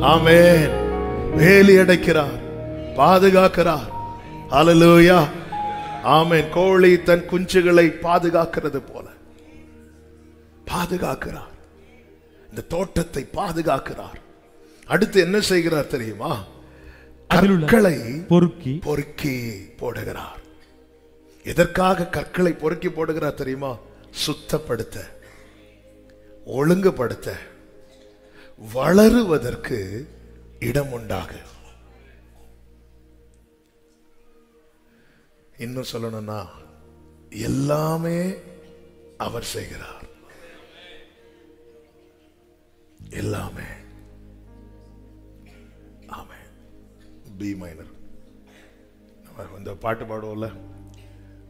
ஆமென் வேலி அடைக்கிறார் பாதுகாக்கிறார் ஹalleluya ஆமென் கோழி தன் குஞ்சுகளை பாதுகாக்கிறது போல பாதுகாக்கிறார் இந்த தோட்டத்தை பாதுகாக்கிறார் அடுத்து என்ன செய்கிறார் தெரியுமா அதிலுள்ள கற்களை பொறுக்கி பொறுக்கி போடுகிறார் எதற்காக கற்களை பொறுக்கி போடுகிறார் தெரியுமா சுத்தப்படுத்த ஒழுங்குபடுத்த வளருவதற்கு இடம் உண்டாக இன்னும் சொல்லணும்னா எல்லாமே அவர் செய்கிறார் எல்லாமே ஆமே பி மைனர் நம்ம இந்த பாட்டு பாடுவோம்ல